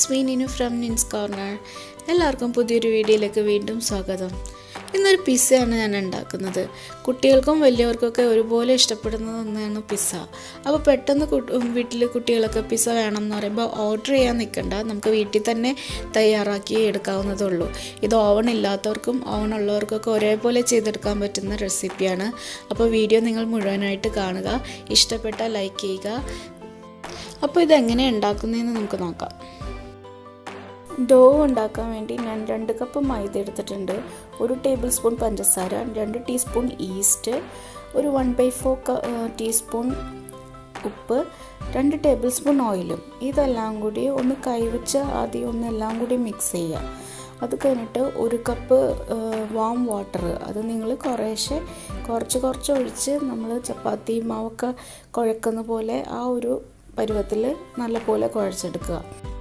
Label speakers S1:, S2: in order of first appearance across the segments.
S1: it's me Ninu from Nin's corner എല്ലാവർക്കും പുതിയൊരു വീഡിയോയിലേക്ക് വീണ്ടും സ്വാഗതം ഇന്നൊരു പിസ്സയാണ് ഞാൻ ഉണ്ടാക്കുന്നത് കുട്ടികൾക്കും വലിയവർക്കൊക്കെ ഒരുപോലെ ഇഷ്ടപ്പെടുന്ന ഒന്നാണ് പിസ്സ അപ്പോൾ പെട്ടെന്ന് വീട്ടിൽ കുട്ടികളൊക്കെ പിസ്സ വേണം എന്ന് പറയുമ്പോൾ ഓർഡർ ചെയ്യാൻ നിൽക്കണ്ട നമുക്ക് വീട്ടിൽ തന്നെ തയ്യാറാക്കി എടുക്കാവുന്നതേ ഉള്ളൂ ഇത് ഓവൺ ഇല്ലാത്തവർക്കും ഓവൺ ഉള്ളവർക്കൊക്കെ ഒരേപോലെ ചെയ്തെടുക്കാൻ പറ്റുന്ന റെസിപ്പിയാണ് അപ്പോൾ വീഡിയോ നിങ്ങൾ മുഴുവനായിട്ട് കാണുക ഇഷ്ടപ്പെട്ടാൽ ലൈക്ക് ചെയ്യുക അപ്പോൾ ഇതെങ്ങനെ ഉണ്ടാക്കുന്നതെന്ന് നമുക്ക് നോക്കാം ഡോ ഉണ്ടാക്കാൻ വേണ്ടി ഞാൻ രണ്ട് കപ്പ് മൈദ എടുത്തിട്ടുണ്ട് ഒരു ടേബിൾ സ്പൂൺ പഞ്ചസാര രണ്ട് ടീസ്പൂൺ ഈസ്റ്റ് ഒരു വൺ ബൈ ഫോർ ടീസ്പൂൺ ഉപ്പ് രണ്ട് ടേബിൾ സ്പൂൺ ഓയിലും ഇതെല്ലാം കൂടി ഒന്ന് കൈവച്ച് ആദ്യം ഒന്ന് എല്ലാം കൂടി മിക്സ് ചെയ്യുക അത് കഴിഞ്ഞിട്ട് ഒരു കപ്പ് വാം വാട്ടർ അത് നിങ്ങൾ കുറേശ്ശെ കുറച്ച് കുറച്ച് ഒഴിച്ച് നമ്മൾ ചപ്പാത്തി മാവൊക്കെ കുഴക്കുന്ന പോലെ ആ ഒരു പരുവത്തിൽ നല്ലപോലെ കുഴച്ചെടുക്കുക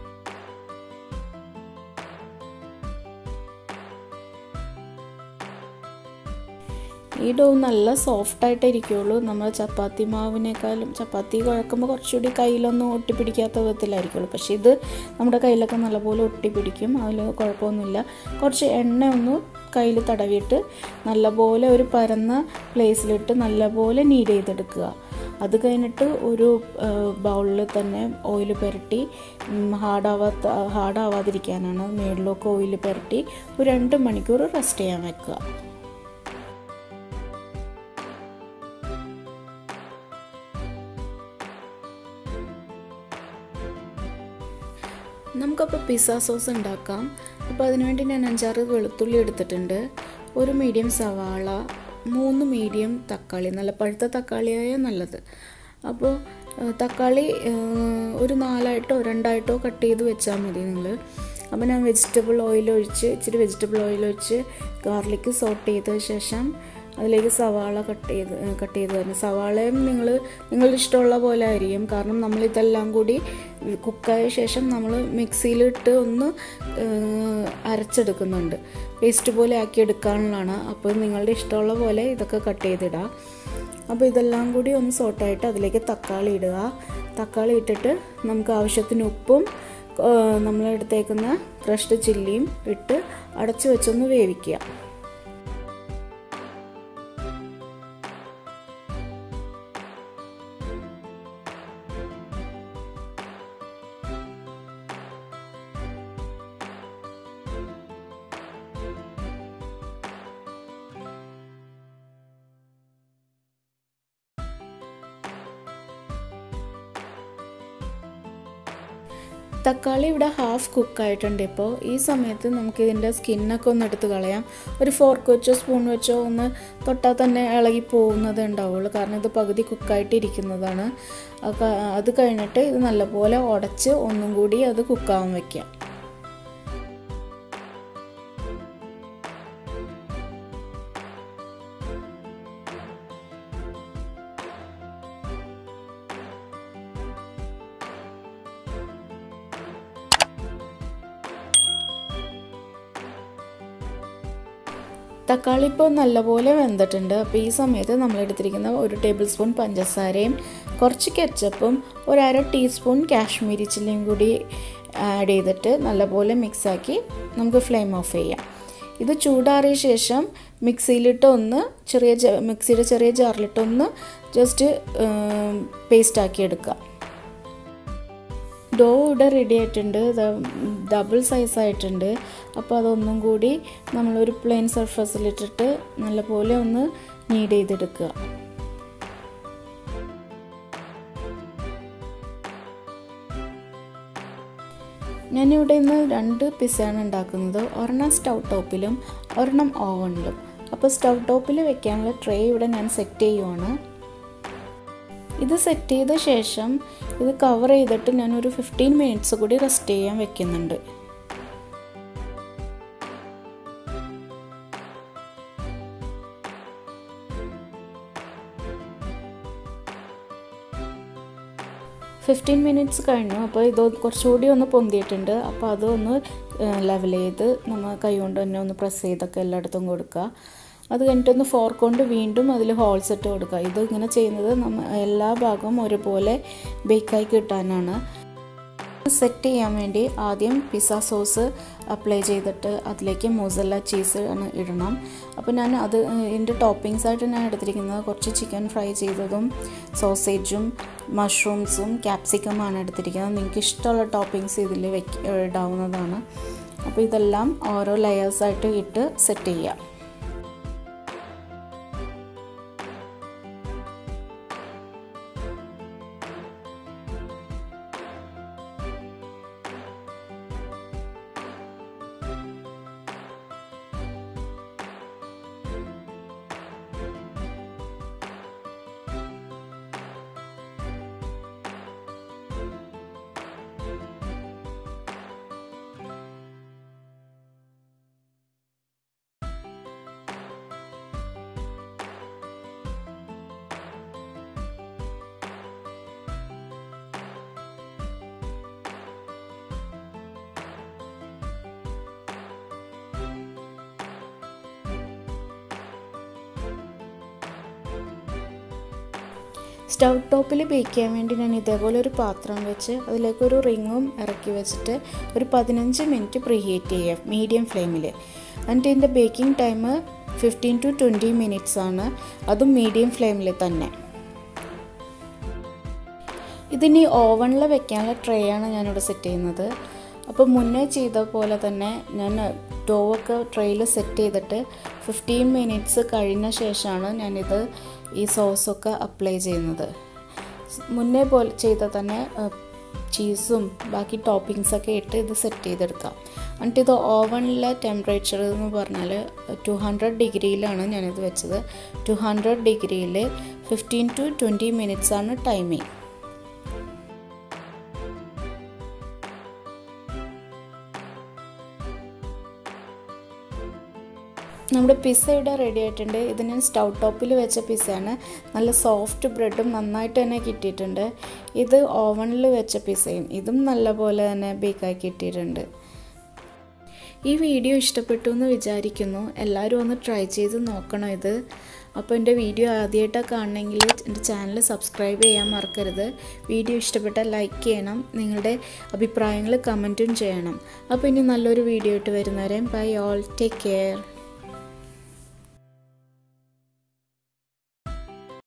S1: ഈ ഡോ നല്ല സോഫ്റ്റായിട്ട് ഇരിക്കുകയുള്ളൂ നമ്മൾ ചപ്പാത്തി മാവിനേക്കാളും ചപ്പാത്തി കുഴക്കുമ്പോൾ കുറച്ചുകൂടി കയ്യിലൊന്നും ഒട്ടിപ്പിടിക്കാത്ത വിധത്തിലായിരിക്കുള്ളൂ പക്ഷേ ഇത് നമ്മുടെ കയ്യിലൊക്കെ നല്ലപോലെ ഒട്ടിപ്പിടിക്കും അതിൽ കുഴപ്പമൊന്നുമില്ല കുറച്ച് എണ്ണ ഒന്ന് കയ്യിൽ തടവിയിട്ട് നല്ലപോലെ ഒരു പരന്ന പ്ലേസിലിട്ട് നല്ലപോലെ നീഡ് ചെയ്തെടുക്കുക അത് കഴിഞ്ഞിട്ട് ഒരു ബൗളിൽ തന്നെ ഓയിൽ പുരട്ടി ഹാർഡാവാത്ത ഹാർഡാവാതിരിക്കാനാണ് മേളിലൊക്കെ ഓയിൽ പുരട്ടി ഒരു രണ്ട് മണിക്കൂർ റെസ്റ്റ് ചെയ്യാൻ വെക്കുക നമുക്കപ്പോൾ പിസ്സ സോസ് ഉണ്ടാക്കാം അപ്പോൾ അതിനുവേണ്ടി ഞാൻ അഞ്ചാറ് വെളുത്തുള്ളി എടുത്തിട്ടുണ്ട് ഒരു മീഡിയം സവാള മൂന്ന് മീഡിയം തക്കാളി നല്ല പഴുത്ത തക്കാളിയായ നല്ലത് അപ്പോൾ തക്കാളി ഒരു നാലായിട്ടോ രണ്ടായിട്ടോ കട്ട് ചെയ്ത് വെച്ചാൽ മതി നിങ്ങൾ അപ്പോൾ ഞാൻ വെജിറ്റബിൾ ഓയിൽ ഒഴിച്ച് ഇച്ചിരി വെജിറ്റബിൾ ഓയിൽ ഒഴിച്ച് ഗാർലിക്ക് സോട്ട് ചെയ്ത ശേഷം അതിലേക്ക് സവാള കട്ട് ചെയ്ത് കട്ട് ചെയ്ത് തന്നെ സവാളയും നിങ്ങൾ നിങ്ങളുടെ ഇഷ്ടമുള്ള പോലെ ആയിരിക്കും കാരണം നമ്മൾ ഇതെല്ലാം കൂടി കുക്കായ ശേഷം നമ്മൾ മിക്സിയിലിട്ട് ഒന്ന് അരച്ചെടുക്കുന്നുണ്ട് പേസ്റ്റ് പോലെ ആക്കി എടുക്കാനുള്ളതാണ് അപ്പോൾ നിങ്ങളുടെ ഇഷ്ടമുള്ള പോലെ ഇതൊക്കെ കട്ട് ചെയ്തിടുക അപ്പോൾ ഇതെല്ലാം കൂടി ഒന്ന് സോട്ടായിട്ട് അതിലേക്ക് തക്കാളി ഇടുക തക്കാളി ഇട്ടിട്ട് നമുക്ക് ആവശ്യത്തിന് ഉപ്പും നമ്മൾ എടുത്തേക്കുന്ന ക്രഷ്ഡ് ചില്ലിയും ഇട്ട് അടച്ചു വെച്ചൊന്ന് വേവിക്കുക തക്കാളി ഇവിടെ ഹാഫ് കുക്കായിട്ടുണ്ട് ഇപ്പോൾ ഈ സമയത്ത് നമുക്ക് ഇതിൻ്റെ സ്കിന്നൊക്കെ ഒന്ന് എടുത്ത് കളയാം ഒരു ഫോർക്ക് വെച്ചോ സ്പൂൺ വെച്ചോ ഒന്ന് തൊട്ടാൽ തന്നെ ഇളകി പോകുന്നത് ഉണ്ടാവുള്ളൂ കാരണം ഇത് പകുതി കുക്കായിട്ട് ഇരിക്കുന്നതാണ് അത് കഴിഞ്ഞിട്ട് ഇത് നല്ലപോലെ ഉടച്ച് ഒന്നും കൂടി അത് കുക്കാവാൻ വയ്ക്കാം തക്കാളി ഇപ്പോൾ നല്ലപോലെ വെന്തിട്ടുണ്ട് അപ്പോൾ ഈ സമയത്ത് നമ്മൾ എടുത്തിരിക്കുന്ന ഒരു ടേബിൾ സ്പൂൺ പഞ്ചസാരയും കുറച്ച് കെച്ചപ്പും ഒരു അര ടീസ്പൂൺ കാശ്മീരി ചില്ലിയും കൂടി ആഡ് ചെയ്തിട്ട് നല്ലപോലെ മിക്സാക്കി നമുക്ക് ഫ്ലെയിം ഓഫ് ചെയ്യാം ഇത് ചൂടാറിയ ശേഷം മിക്സിയിലിട്ട് ഒന്ന് ചെറിയ മിക്സിയുടെ ചെറിയ ജാറിലിട്ട് ഒന്ന് ജസ്റ്റ് പേസ്റ്റാക്കി എടുക്കുക ഡോ ഇവിടെ റെഡി ആയിട്ടുണ്ട് ഡബിൾ സൈസ് ആയിട്ടുണ്ട് അപ്പോൾ അതൊന്നും കൂടി നമ്മളൊരു പ്ലെയിൻ സർഫസിലിട്ടിട്ട് നല്ലപോലെ ഒന്ന് നീഡ് ചെയ്തെടുക്കുക ഞാനിവിടെ ഇന്ന് രണ്ട് പിസ്സയാണ് ഉണ്ടാക്കുന്നത് ഒരെണ്ണം സ്റ്റൗ ടോപ്പിലും ഒരെണ്ണം ഓവണിലും അപ്പോൾ സ്റ്റൗ ടോപ്പിൽ വെക്കാനുള്ള ട്രേ ഇവിടെ ഞാൻ സെറ്റ് ചെയ്യുവാണ് ഇത് സെറ്റ് ചെയ്ത ശേഷം ഇത് കവർ ചെയ്തിട്ട് ഞാനൊരു ഫിഫ്റ്റീൻ മിനിറ്റ്സ് കൂടി റെസ്റ്റ് ചെയ്യാൻ വെക്കുന്നുണ്ട് ഫിഫ്റ്റീൻ മിനിറ്റ്സ് കഴിഞ്ഞു അപ്പോൾ ഇത് കുറച്ചുകൂടി ഒന്ന് പൊന്തിയിട്ടുണ്ട് അപ്പോൾ അതൊന്ന് ലെവൽ ചെയ്ത് നമ്മൾ കൈ കൊണ്ട് തന്നെ ഒന്ന് പ്രസ് ചെയ്തൊക്കെ എല്ലായിടത്തും കൊടുക്കുക അത് കഴിഞ്ഞിട്ടൊന്ന് ഫോർക്ക് കൊണ്ട് വീണ്ടും അതിൽ ഹോൾസ് ഇട്ട് കൊടുക്കുക ഇത് ഇങ്ങനെ ചെയ്യുന്നത് നമ്മ എല്ലാ ഭാഗവും ഒരുപോലെ ബേക്കായി കിട്ടാനാണ് സെറ്റ് ചെയ്യാൻ വേണ്ടി ആദ്യം പിസ്സ സോസ് അപ്ലൈ ചെയ്തിട്ട് അതിലേക്ക് മൊസല്ല ചീസ് ആണ് ഇടണം അപ്പോൾ ഞാൻ അത് ഇതിൻ്റെ ടോപ്പിങ്സ് ആയിട്ട് ഞാൻ എടുത്തിരിക്കുന്നത് കുറച്ച് ചിക്കൻ ഫ്രൈ ചെയ്തതും സോസേജും മഷ്റൂംസും ക്യാപ്സിക്കമാണ് എടുത്തിരിക്കുന്നത് നിങ്ങൾക്ക് ഇഷ്ടമുള്ള ടോപ്പിങ്സ് ഇതിൽ വെക്ക് ഇടാവുന്നതാണ് അപ്പോൾ ഇതെല്ലാം ഓരോ ലെയേഴ്സായിട്ട് ഇട്ട് സെറ്റ് ചെയ്യാം സ്റ്റൗ ടോപ്പിൽ ബേക്ക് ചെയ്യാൻ വേണ്ടി ഞാൻ ഇതേപോലെ ഒരു പാത്രം വെച്ച് അതിലേക്ക് ഒരു റിങ്ങും ഇറക്കി വെച്ചിട്ട് ഒരു പതിനഞ്ച് മിനിറ്റ് പ്രീ ഹീറ്റ് ചെയ്യാം മീഡിയം ഫ്ലെയിമിൽ എന്നിട്ട് ഇതിൻ്റെ baking time fifteen to twenty minutes ആണ് അതും മീഡിയം ഫ്ലെയിമിൽ തന്നെ ഇതിനി ഓവണിൽ വെക്കാനുള്ള ട്രേ ആണ് ഞാനിവിടെ സെറ്റ് ചെയ്യുന്നത് അപ്പോൾ മുന്നേ ചെയ്ത പോലെ തന്നെ ഞാൻ ഡോ ഒക്കെ ട്രേയിൽ സെറ്റ് ചെയ്തിട്ട് ഫിഫ്റ്റീൻ മിനിറ്റ്സ് കഴിഞ്ഞ ശേഷമാണ് ഞാനിത് ഈ സോസൊക്കെ അപ്ലൈ ചെയ്യുന്നത് മുന്നേ പോലെ ചെയ്ത തന്നെ ചീസും ബാക്കി ടോപ്പിങ്സൊക്കെ ഇട്ട് ഇത് സെറ്റ് ചെയ്തെടുക്കാം എന്നിട്ട് ഇത് ഓവണിലെ ടെമ്പറേച്ചർ എന്ന് പറഞ്ഞാൽ ടു ഹൺഡ്രഡ് ഡിഗ്രിയിലാണ് ഞാനിത് വെച്ചത് ടു ഹൺഡ്രഡ് ഡിഗ്രിയിൽ ഫിഫ്റ്റീൻ ടു ട്വൻറ്റി മിനിറ്റ്സ് ആണ് ടൈമിങ് നമ്മുടെ പിസ്സ ഇവിടെ റെഡി ആയിട്ടുണ്ട് ഇത് ഞാൻ സ്റ്റൗ ടോപ്പിൽ വെച്ച പിസ്സയാണ് നല്ല സോഫ്റ്റ് ബ്രെഡും നന്നായിട്ട് തന്നെ കിട്ടിയിട്ടുണ്ട് ഇത് ഓവണിൽ വെച്ച പിസ്സയും ഇതും നല്ലപോലെ തന്നെ ബേക്കായി കിട്ടിയിട്ടുണ്ട് ഈ വീഡിയോ ഇഷ്ടപ്പെട്ടു എന്ന് വിചാരിക്കുന്നു എല്ലാവരും ഒന്ന് ട്രൈ ചെയ്ത് നോക്കണം ഇത് അപ്പോൾ എൻ്റെ വീഡിയോ ആദ്യമായിട്ടാണ് കാണണമെങ്കിൽ എൻ്റെ ചാനൽ സബ്സ്ക്രൈബ് ചെയ്യാൻ മറക്കരുത് വീഡിയോ ഇഷ്ടപ്പെട്ടാൽ ലൈക്ക് ചെയ്യണം നിങ്ങളുടെ അഭിപ്രായങ്ങൾ കമൻറ്റും ചെയ്യണം അപ്പോൾ ഇനി നല്ലൊരു വീഡിയോ ആയിട്ട് വരുന്നവരെ ബൈ ഓൾ ടേക്ക് കെയർ